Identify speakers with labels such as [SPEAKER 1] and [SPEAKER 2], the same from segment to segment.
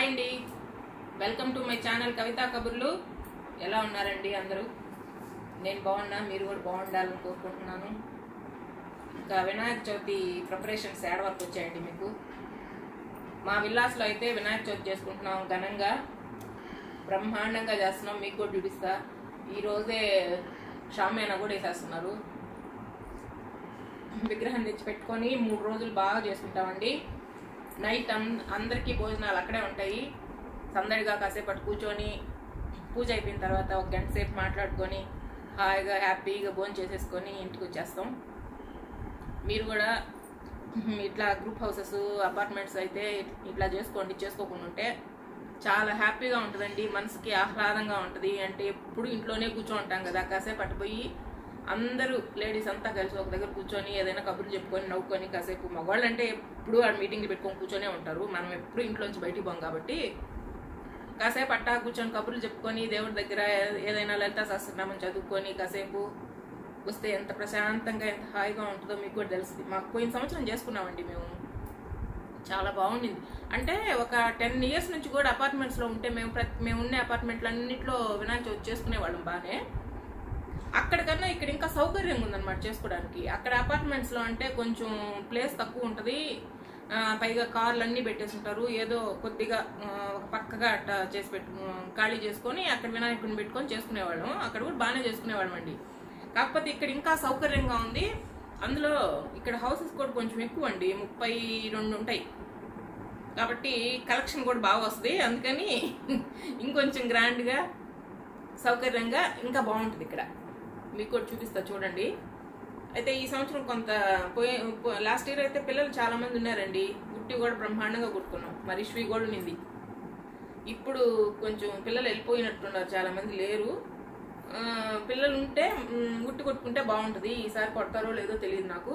[SPEAKER 1] అండి welcome to my channel Kavitha Kaburlu ఎలా ఉన్నారండి అందరూ నేను బాగున్నా మీరు కూడా బాగుండాలని కోరుకుంటున్నాను ఇంకా వినాయక చవితి ప్రిపరేషన్స్ ఏడ వరకు వచ్చాయండి మీకు మా విల్లాస్లో అయితే వినాయక చవితి చేసుకుంటున్నాం ఘనంగా బ్రహ్మాండంగా చేస్తున్నాం మీకు కూడా చూపిస్తా ఈరోజే షామేనా కూడా వేసేస్తున్నారు విగ్రహం తెచ్చి పెట్టుకొని మూడు రోజులు బాగా చేసుకుంటామండి నైట్ అం- అందరికీ భోజనాలు అక్కడే ఉంటాయి సందడిగా కాసేపు అటు కూర్చొని పూజ అయిపోయిన తర్వాత ఒక గంట సేపు మాట్లాడుకొని హాయిగా హ్యాపీగా భోజనం చేసేసుకొని ఇంటికి వచ్చేస్తాం మీరు కూడా ఇట్లా గ్రూప్ హౌసెస్ అపార్ట్మెంట్స్ అయితే ఇట్లా చేసుకోండి చేసుకోకుండా ఉంటే చాలా హ్యాపీగా ఉంటుందండి మనసుకి ఆహ్లాదంగా ఉంటుంది అంటే ఎప్పుడు ఇంట్లోనే కూర్చొని ఉంటాం కదా కాసేపు అటుపోయి అందరూ లేడీస్ అంతా కలిసి ఒక దగ్గర కూర్చొని ఏదైనా కబుర్లు చెప్పుకొని నవ్వుకొని కాసేపు మగవాళ్ళు అంటే ఎప్పుడు ఆ మీటింగ్లు పెట్టుకొని కూర్చొనే ఉంటారు మనం ఎప్పుడు ఇంట్లోంచి బయటికి పోం కాబట్టి కాసేపు అట్టా కూర్చొని కబుర్లు చెప్పుకొని దేవుడి దగ్గర ఏదైనా లలిత సహస్రనామం చదువుకొని కాసేపు వస్తే ఎంత ప్రశాంతంగా ఎంత హాయిగా ఉంటుందో మీకు కూడా తెలుస్తుంది మాకు పోయిన సంవత్సరం చేసుకున్నామండి మేము చాలా బాగుండింది అంటే ఒక టెన్ ఇయర్స్ నుంచి కూడా అపార్ట్మెంట్స్లో ఉంటే మేము ప్రతి మేము ఉండే అపార్ట్మెంట్లు అన్నింటిలో వినాయక చవితి చేసుకునే వాళ్ళం బాగానే అక్కడికన్నా ఇక్కడ ఇంకా సౌకర్యంగా ఉందన్నమాట చేసుకోవడానికి అక్కడ అపార్ట్మెంట్స్లో అంటే కొంచెం ప్లేస్ తక్కువ ఉంటుంది ఆ, పైగా కార్లు అన్నీ పెట్టేసి ఉంటారు ఏదో కొద్దిగా ఆ, ఒక పక్కగా అట్లా చేసి పెట్టు ఖాళీ చేసుకొని అక్కడ వినాయకుడిని పెట్టుకొని చేసుకునేవాళ్ళం అక్కడ కూడా బాగానే చేసుకునేవాళ్ళం అండి కాకపోతే ఇక్కడ ఇంకా సౌకర్యంగా ఉంది అందులో ఇక్కడ హౌసెస్ కూడా కొంచెం ఎక్కువ అండి ముప్పై రెండు ఉంటాయి కాబట్టి కలెక్షన్ కూడా బాగా వస్తుంది అందుకని ఇంకొంచెం గ్రాండ్గా సౌకర్యంగా ఇంకా బాగుంటుంది ఇక్కడ మీకు కూడా చూపిస్తా చూడండి అయితే ఈ సంవత్సరం కొంత పోయే లాస్ట్ ఇయర్ అయితే పిల్లలు చాలా మంది ఉన్నారండి గుట్టి కూడా బ్రహ్మాండంగా కుట్టుకున్నాం మరి శ్రీ కూడా ఉన్నింది ఇప్పుడు కొంచెం పిల్లలు వెళ్ళిపోయినట్టున్నారు చాలా మంది లేరు ఆ, పిల్లలు ఉంటే మ్, గుట్టి కొట్టుకుంటే బాగుంటుంది ఈసారి కొడతారో లేదో తెలియదు నాకు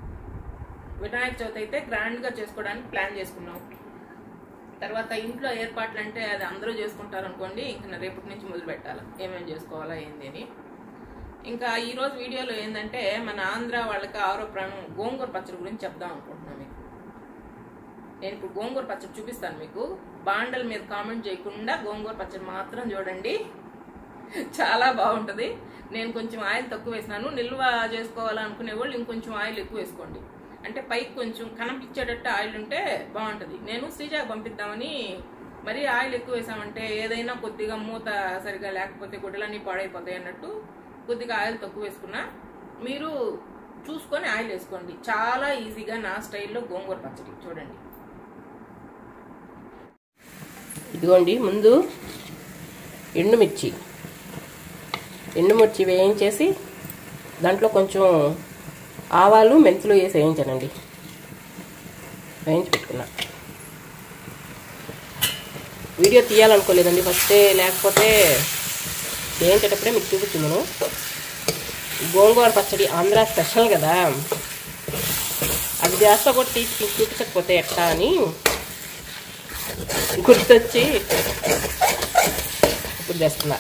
[SPEAKER 1] వినాయక చవితి అయితే గ్రాండ్గా చేసుకోవడానికి ప్లాన్ చేసుకున్నాం తర్వాత ఇంట్లో ఏర్పాట్లు అంటే అది అందరూ చేసుకుంటారు అనుకోండి ఇంకా రేపటి నుంచి మొదలు పెట్టాలి ఏమేమి చేసుకోవాలా ఏంది అని ఇంకా ఈ రోజు వీడియోలో ఏంటంటే మన ఆంధ్ర వాళ్ళకి ఆరో ప్రాణం గోంగూర పచ్చడి గురించి చెప్దాం అనుకుంటున్నాను మీకు నేను ఇప్పుడు గోంగూర పచ్చడి చూపిస్తాను మీకు బాండల మీద కామెంట్ చేయకుండా గోంగూర పచ్చడి మాత్రం చూడండి చాలా బాగుంటుంది నేను కొంచెం ఆయిల్ తక్కువ వేసినాను నిల్వ చేసుకోవాలనుకునే వాళ్ళు ఇంకొంచెం ఆయిల్ ఎక్కువ వేసుకోండి అంటే పైకి కొంచెం కనిపించేటట్టు ఆయిల్ ఉంటే బాగుంటుంది నేను శ్రీజాకు పంపిద్దామని మరీ ఆయిల్ ఎక్కువ వేసామంటే ఏదైనా కొద్దిగా మూత సరిగా లేకపోతే గుడ్డలన్నీ పాడైపోతాయి అన్నట్టు కొద్దిగా ఆయిల్ తక్కువ వేసుకున్నా మీరు చూసుకొని ఆయిల్ వేసుకోండి చాలా ఈజీగా నా స్టైల్లో గోంగూర పచ్చడి చూడండి
[SPEAKER 2] ఇదిగోండి ముందు ఎండుమిర్చి ఎండుమిర్చి వేయించేసి దాంట్లో కొంచెం ఆవాలు మెంతులు వేసి వేయించానండి వేయించి పెట్టుకున్నా వీడియో తీయాలనుకోలేదండి ఫస్టే లేకపోతే వేయించేటప్పుడే మీకు చూపించున్నాను గోంగూర పచ్చడి ఆంధ్ర స్పెషల్ కదా అది చేస్తా కూడా తీసి మీకు చూపించకపోతే ఎట్టా అని గుర్తొచ్చి ఇప్పుడు చేస్తున్నా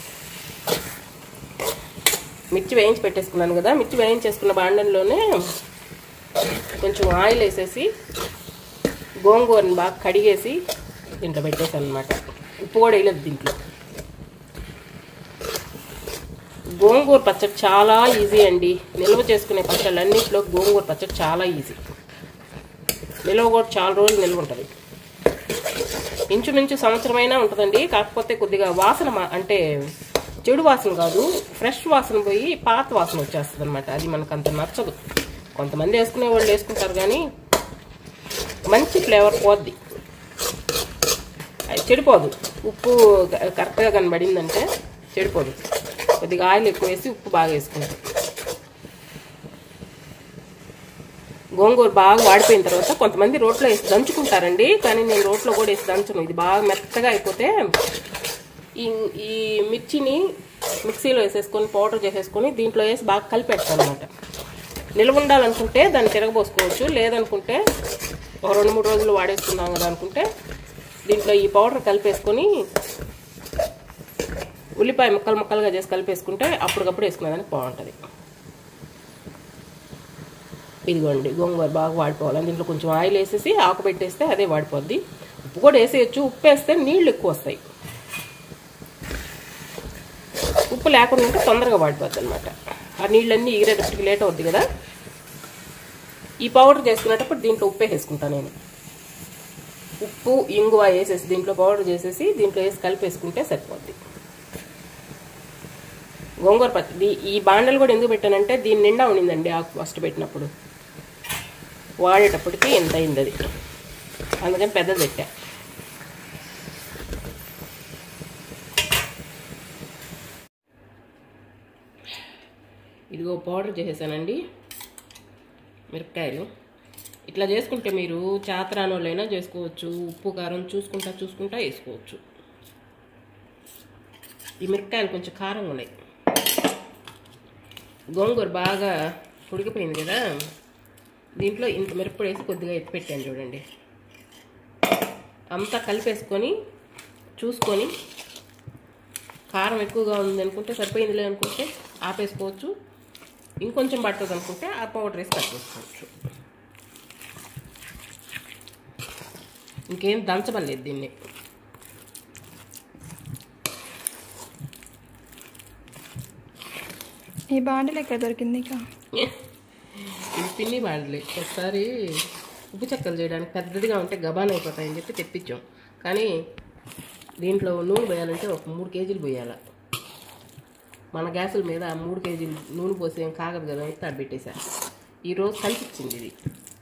[SPEAKER 2] మిర్చి వేయించి పెట్టేసుకున్నాను కదా మిర్చి వేయించేసుకున్న బాండంలోనే కొంచెం ఆయిల్ వేసేసి గోంగూరని బాగా కడిగేసి దీంట్లో పెట్టేసాను అనమాట ఉప్పు కూడా వేయలేదు దీంట్లో గోంగూర పచ్చడి చాలా ఈజీ అండి నిల్వ చేసుకునే పచ్చళ్ళు అన్నింటిలో గోంగూర పచ్చడి చాలా ఈజీ నిల్వ కూడా చాలా రోజులు నిల్వ ఉంటుంది ఇంచుమించు సంవత్సరమైనా ఉంటుందండి కాకపోతే కొద్దిగా వాసన మా- అంటే చెడు వాసన కాదు ఫ్రెష్ వాసన పోయి పాత వాసన వచ్చేస్తుంది అనమాట అది మనకు అంత నచ్చదు కొంతమంది వేసుకునే వాళ్ళు వేసుకుంటారు కానీ మంచి ఫ్లేవర్ పోద్ది అది చెడిపోదు ఉప్పు క- కరెక్ట్గా కనబడిందంటే చెడిపోదు కొద్దిగా ఆయిల్ ఎక్కువ వేసి ఉప్పు బాగా వేసుకుంటాం గోంగూర బాగా వాడిపోయిన తర్వాత కొంతమంది రోట్లో వేసి దంచుకుంటారండి కానీ నేను రోట్లో కూడా వేసి దంచను ఇది బాగా మెత్తగా అయిపోతే ఈ ఈ మిర్చిని మిక్సీలో వేసేసుకొని పౌడర్ చేసేసుకొని దీంట్లో వేసి బాగా కలిపెడతాను అనమాట నిల్వ ఉండాలనుకుంటే దాన్ని తిరగబోసుకోవచ్చు లేదనుకుంటే ఒక రెండు మూడు రోజులు వాడేసుకుందాం కదా అనుకుంటే దీంట్లో ఈ పౌడర్ కలిపేసుకొని ఉల్లిపాయ ముక్కలు ముక్కలుగా చేసి కలిపేసుకుంటే అప్పటికప్పుడు వేసుకునేదానికి బాగుంటుంది ఇదిగోండి గోంగూర బాగా వాడిపోవాలి దీంట్లో కొంచెం ఆయిల్ వేసేసి ఆకు పెట్టేస్తే అదే వాడిపోద్ది ఉప్పు కూడా వేసేయచ్చు ఉప్పు వేస్తే నీళ్ళు ఎక్కువ వస్తాయి ఉప్పు లేకుండా ఉంటే తొందరగా వాడిపోద్ది అనమాట ఆ నీళ్ళన్నీ ఎగిరేటప్పటికి లేట్ అవుద్ది కదా ఈ పౌడర్ చేసుకునేటప్పుడు దీంట్లో ఉప్పే వేసుకుంటాను నేను ఉప్పు ఇంగువ వేసేసి దీంట్లో పౌడర్ చేసేసి దీంట్లో వేసి కలిపేసుకుంటే సరిపోద్ది గోంగూర పచ్చడి ఈ బాండలు కూడా ఎందుకు పెట్టానంటే దీని నిండా ఉండిందండి ఆకు ఫస్ట్ పెట్టినప్పుడు వాడేటప్పటికి ఎంత అయింది అది అందుకని పెద్దది పెట్టా ఇదిగో పౌడర్ చేసేసానండి మిరపకాయలు ఇట్లా చేసుకుంటే మీరు చాతరానోళ్ళైనా చేసుకోవచ్చు ఉప్పు కారం చూసుకుంటా చూసుకుంటా వేసుకోవచ్చు ఈ మిరపకాయలు కొంచెం కారంగా ఉన్నాయి గోంగూర బాగా ఉడికిపోయింది కదా దీంట్లో ఇంత మిరప్పొడి వేసి కొద్దిగా ఎత్తి పెట్టాను చూడండి అంతా కలిపేసుకొని చూసుకొని కారం ఎక్కువగా ఉంది అనుకుంటే సరిపోయిందిలే అనుకుంటే ఆపేసుకోవచ్చు ఇంకొంచెం పడుతుంది అనుకుంటే ఆ పౌడర్ వేసి కట్టేసుకోవచ్చు ఇంకేం దంచబడలేదు దీన్ని
[SPEAKER 3] ఈ బాండలు ఎక్కడ దొరికింది ఇక
[SPEAKER 2] ఇది పిన్ని బాండ్లే ఒకసారి ఉప్పు చెక్కలు చేయడానికి పెద్దదిగా ఉంటే గబాన్ అయిపోతాయని చెప్పి తెప్పించాం కానీ దీంట్లో నూనె పోయాలంటే ఒక మూడు కేజీలు పోయాల మన గ్యాసుల మీద ఆ మూడు కేజీలు నూనె పోసి ఏం కాగదు కదా అని తాడు పెట్టేశా ఈరోజు కనిపించింది ఇది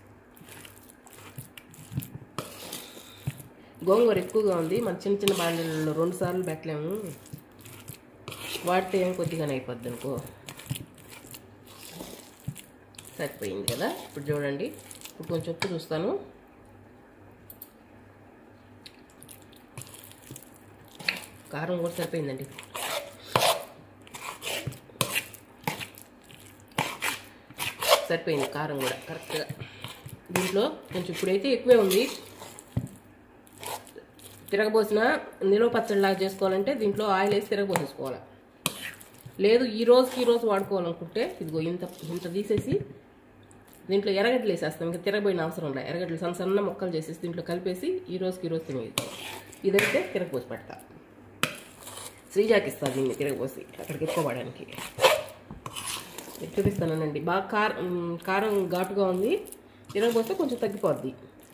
[SPEAKER 2] గోంగూర ఎక్కువగా ఉంది మన చిన్న చిన్న బాండీలలో రెండు సార్లు పెట్టలేము వాడితే ఏం కొద్దిగానే అయిపోద్ది అనుకో సరిపోయింది కదా ఇప్పుడు చూడండి ఇప్పుడు కొంచెం ఉప్పు చూస్తాను కారం కూడా సరిపోయిందండి సరిపోయింది కారం కూడా కరెక్ట్గా దీంట్లో కొంచెం ఇప్పుడైతే ఎక్కువే ఉంది తిరగబోసిన నిలువ పచ్చడిలాగా చేసుకోవాలంటే దీంట్లో ఆయిల్ వేసి తిరగబోసేసుకోవాలి లేదు ఈ రోజుకి ఈ రోజు వాడుకోవాలనుకుంటే ఇదిగో ఇంత ఇంత తీసేసి దీంట్లో ఎర్రగడ్డలు వేసేస్తాం ఇంకా తిరగబోయిన అవసరం లేదు ఎర్రగడ్డలు సన్న సన్న ముక్కలు చేసేసి దీంట్లో కలిపేసి ఈ రోజుకి ఈ రోజు తినేది ఇదైతే తిరగపోసి పెడతా శ్రీజాకి ఇస్తాను దీన్ని తిరగపోసి అక్కడికి ఎత్తుకోవడానికి చూపిస్తానండి బాగా కారం ఉమ్, కారం ఘాటుగా ఉంది తిరగపోస్తే కొంచెం తగ్గిపోద్ది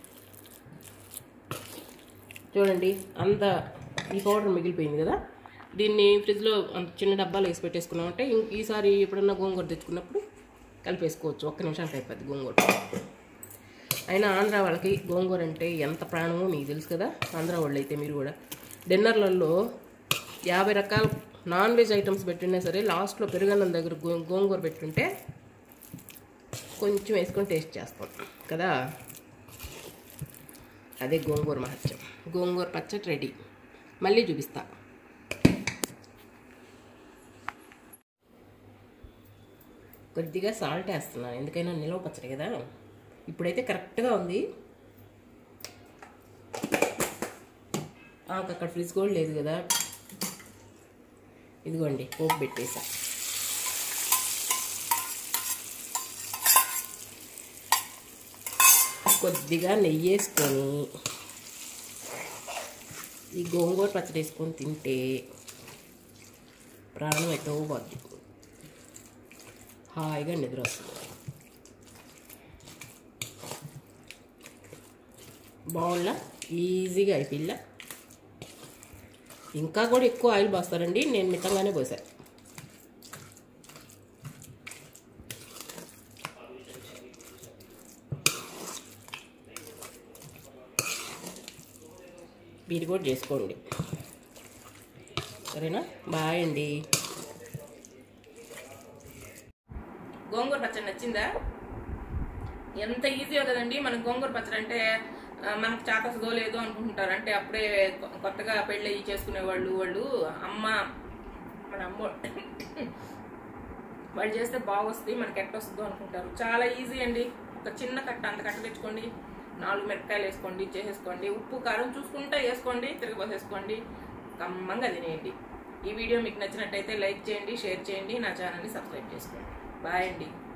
[SPEAKER 2] చూడండి అంత ఈ పౌడర్ మిగిలిపోయింది కదా దీన్ని ఫ్రిడ్జ్లో అంత చిన్న డబ్బాలు వేసి పెట్టేసుకున్నామంటే ఇం- ఈసారి ఎప్పుడన్నా గోంగూర తెచ్చుకున్నప్పుడు కలిపేసుకోవచ్చు ఒక్క నిమిషానికి అయిపోద్ది గోంగూర అయినా ఆంధ్ర వాళ్ళకి గోంగూర అంటే ఎంత ప్రాణమో మీకు తెలుసు కదా ఆంధ్ర వాళ్ళు అయితే మీరు కూడా డిన్నర్లలో యాభై రకాల నాన్ వెజ్ ఐటమ్స్ పెట్టున్నా సరే లాస్ట్లో పెరుగన్నం దగ్గర గో గోంగూర పెట్టుంటే కొంచెం వేసుకొని టేస్ట్ చేస్తాం కదా అదే గోంగూర మహత్యం గోంగూర పచ్చడి రెడీ మళ్ళీ చూపిస్తా కొద్దిగా సాల్ట్ వేస్తున్నాను ఎందుకైనా నిలవ పచ్చడి కదా ఇప్పుడైతే కరెక్ట్గా ఉంది నాకు అక్కడ ఫ్రిడ్జ్ కూడా లేదు కదా ఇదిగోండి పోపు పెట్టేసా కొద్దిగా నెయ్యి వేసుకొని ఈ గోంగూర పచ్చడి వేసుకొని తింటే ప్రాణం ఎటో పోద్ది హాయిగా నిద్ర వస్తుంది బాగుండా ఈజీగా అయిపోయిల్లా ఇంకా కూడా ఎక్కువ ఆయిల్ పోస్తారండి నేను మితంగానే పోసా మీరు కూడా చేసుకోండి సరేనా బాయ్ అండి
[SPEAKER 1] గోంగూర పచ్చడి నచ్చిందా ఎంత ఈజీయో కదండి మనకు గోంగూర పచ్చడి అంటే ఆ, మనకు చాతసదో లేదో అనుకుంటుంటారు అంటే అప్పుడే కొ- కొత్తగా పెళ్ళి చేసుకునే వాళ్ళు వాళ్ళు అమ్మ మన అమ్మ వాళ్ళు చేస్తే బాగొస్తుంది మనకి ఎట్ట వస్తుందో అనుకుంటారు చాలా ఈజీ అండి ఒక చిన్న కట్ట అంత కట్ట తెచ్చుకోండి నాలుగు మిరపకాయలు వేసుకోండి చేసేసుకోండి ఉప్పు కారం చూసుకుంటా వేసుకోండి తిరగబోసేసుకోండి కమ్మంగా తినేయండి ఈ వీడియో మీకు నచ్చినట్టయితే లైక్ చేయండి షేర్ చేయండి నా ఛానల్ని సబ్స్క్రైబ్ చేసుకోండి బాయ్ అండి